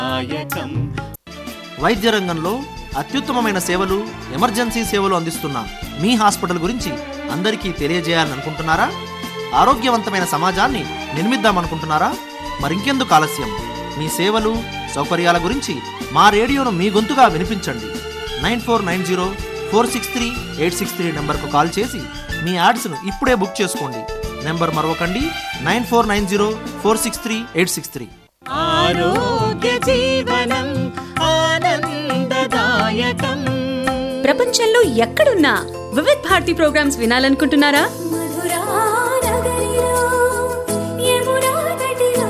దాయకం వైద్య రంగంలో అత్యుత్తమమైన సేవలు ఎమర్జెన్సీ సేవలు అందిస్తున్న మీ హాస్పిటల్ గురించి అందరికీ తెలియజేయాలని అనుకుంటున్నారా ఆరోగ్యవంతమైన సమాజాన్ని నిర్మిద్దామనుకుంటున్నారా మరింకెందుకు ఆలస్యం మీ సేవలు సౌకర్యాల గురించి మా రేడియోను మీ గొంతుగా వినిపించండి nine four nine zero four six three eight six three నెంబర్కు కాల్ చేసి మీ యాడ్స్ను ఇప్పుడే బుక్ చేసుకోండి నెంబర్ మరొకండి nine four nine zero four six three eight six three ఆరోగ్య జీవనం ఆనందదాయకం ప్రపంచంలో ఎక్కడున్నా వివిధ్ భారతి ప్రోగ్రామ్స్ వినాలనుకుంటున్నారా మధురా నగరిలో యమునా తటిలో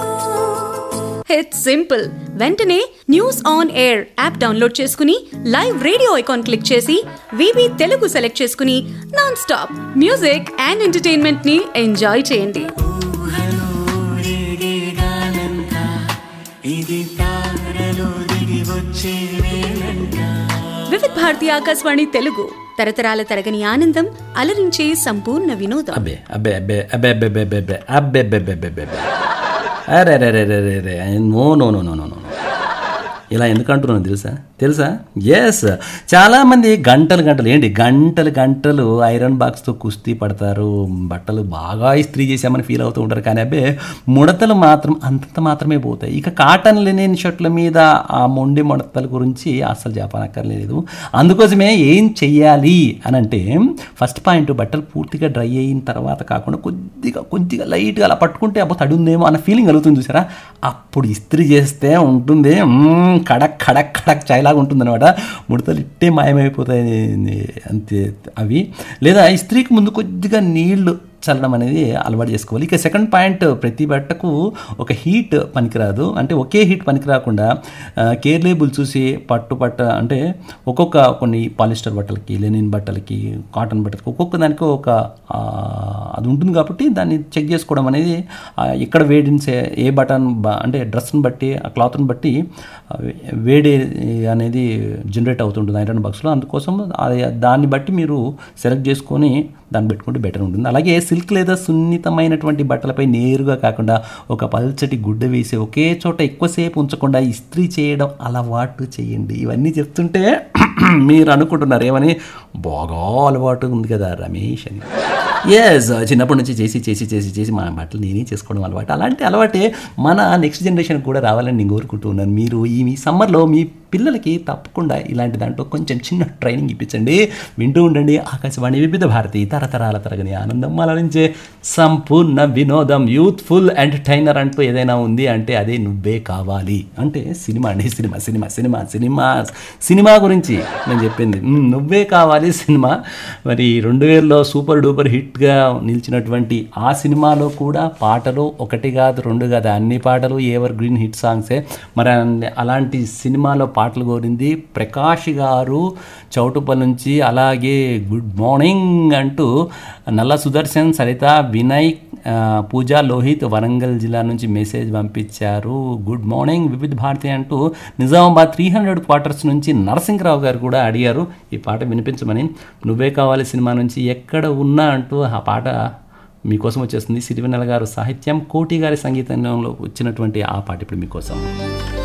ఇట్స్ సింపుల్ వెంటనే news on air app download చేసుకుని లైవ్ రేడియో ఐకాన్ క్లిక్ చేసి వివి తెలుగు సెలెక్ట్ చేసుకుని non stop music and entertainment ని ఎంజాయ్ చేయండి వివిధ్ భారతి ఆకాశవాణి తెలుగు తరతరాల తరగని ఆనందం అలరించే సంపూర్ణ వినోదం అబ్బే అబ్బే అబ్బే అబ్బే అబ్బే అబ్బే అబ్బే అబ్బే అబ్బే అబ్బే అబ్బే అబ్బే అబ్బే అరే రే రే రే రే రే no no no no no no ఇలా ఎందుకు అంటున్నాను తెలుసా తెలుసా ఎస్ చాలామంది గంటలు గంటలు ఏంటి గంటలు గంటలు ఐరన్ బాక్స్తో కుస్తీ పడతారు బట్టలు బాగా ఇస్త్రీ చేసామని ఫీల్ అవుతూ ఉంటారు కానీ అబ్బే ముడతలు మాత్రం అంతంత మాత్రమే పోతాయి ఇక కాటన్ లెనిన్ షర్ట్ల మీద ఆ మొండి ముడతల గురించి అస్సలు చెప్పనక్కర్లేదు అందుకోసమే ఏం చెయ్యాలి అని అంటే ఫస్ట్ పాయింట్ బట్టలు పూర్తిగా డ్రై అయిన తర్వాత కాకుండా కొద్దిగా కొద్దిగా లైట్గా అలా పట్టుకుంటే అబ్బో తడి ఉందేమో అన్న ఫీలింగ్ కలుగుతుంది చూసారా అప్పుడు ఇస్త్రీ చేస్తే ఉంటుంది మ్మ్, కడక్ కడక్ కడక్ చాయ్లాగా ఉంటుంది అనమాట ముడతలు ఇట్టే మాయమైపోతాయి అంతే అవి లేదా ఇస్త్రీకి ముందు కొద్దిగా నీళ్లు చల్లడం అనేది అలవాటు చేసుకోవాలి ఇక సెకండ్ పాయింట్ ప్రతి బట్టకు ఒక హీట్ పనికిరాదు అంటే ఒకే హీట్ పనికి రాకుండా కేర్ లేబుల్ చూసి పట్టు పట్ట అంటే ఒక్కొక్క కొన్ని పాలిస్టర్ బట్టలకి లెనిన్ బట్టలకి కాటన్ బట్టలకి ఒక్కొక్క దానికి ఒక ఆ, అది ఉంటుంది కాబట్టి దాన్ని చెక్ చేసుకోవడం అనేది ఆ, ఎక్కడ వేడిని సే- ఏ బటన్ బ- అంటే డ్రెస్ని బట్టి ఆ క్లాత్ని బట్టి ఆ, వేడి అనేది జనరేట్ అవుతుంటుంది ఐరన్ బాక్స్లో అందుకోసం అది దాన్ని బట్టి మీరు సెలెక్ట్ చేసుకొని దాన్ని పెట్టుకుంటే బెటర్ ఉంటుంది అలాగే సిల్క్ లేదా సున్నితమైనటువంటి బట్టలపై నేరుగా కాకుండా ఒక పల్చటి గుడ్డ వేసి ఒకే చోట ఎక్కువసేపు ఉంచకుండా ఇస్త్రీ చేయడం అలవాటు చేయండి ఇవన్నీ చెప్తుంటే మీరు అనుకుంటున్నారు ఏమని బాగా అలవాటు ఉంది కదా రమేష్ అని ఎస్ చిన్నప్పటి నుంచి చేసి చేసి చేసి చేసి మా బట్టలు నేనే చేసుకోవడం అలవాటు అలాంటి అలవాటే మన నెక్స్ట్ జనరేషన్ కూడా రావాలని నేను కోరుకుంటూ ఉన్నాను మీరు ఈ మీ సమ్మర్లో మీ పిల్లలకి తప్పకుండా ఇలాంటి దాంట్లో కొంచెం చిన్న ట్రైనింగ్ ఇప్పించండి వింటూ ఉండండి ఆకాశవాణి వివిధ భారతి తరతరాల తరగని ఆనందం అలరించే సంపూర్ణ వినోదం యూత్ఫుల్ ఎంటర్టైనర్ అంటూ ఏదైనా ఉంది అంటే అదే నువ్వే కావాలి అంటే సినిమా అండి cinema cinema cinema cinema cinema గురించి నేను చెప్పింది మ్, నువ్వే కావాలి సినిమా మరి రెండు వేలలో సూపర్ డూపర్ హిట్గా నిలిచినటువంటి ఆ సినిమాలో కూడా పాటలు ఒకటి కాదు రెండు కాదు అన్ని పాటలు ఎవర్ గ్రీన్ హిట్ సాంగ్సే మరి అన్- అలాంటి సినిమాలో పాటలు కోరింది ప్రకాష్ గారు చౌటుపల్లి నుంచి అలాగే గుడ్ మార్నింగ్ అంటూ నల్ల సుదర్శన్ సరిత వినయ్ ఆ, పూజా లోహిత్ వరంగల్ జిల్లా నుంచి మెసేజ్ పంపించారు గుడ్ మార్నింగ్ వివిధ భారతి అంటూ నిజామాబాద్ త్రీ హండ్రెడ్ క్వార్టర్స్ నుంచి నరసింహరావు గారు కూడా అడిగారు ఈ పాట వినిపించమని నువ్వే కావాలి సినిమా నుంచి ఎక్కడ ఉన్నా అంటూ ఆ పాట మీకోసం వచ్చేస్తుంది సిరివెన్నెల గారు సాహిత్యం కోటి గారి సంగీతంలో వచ్చినటువంటి ఆ పాట ఇప్పుడు మీకోసం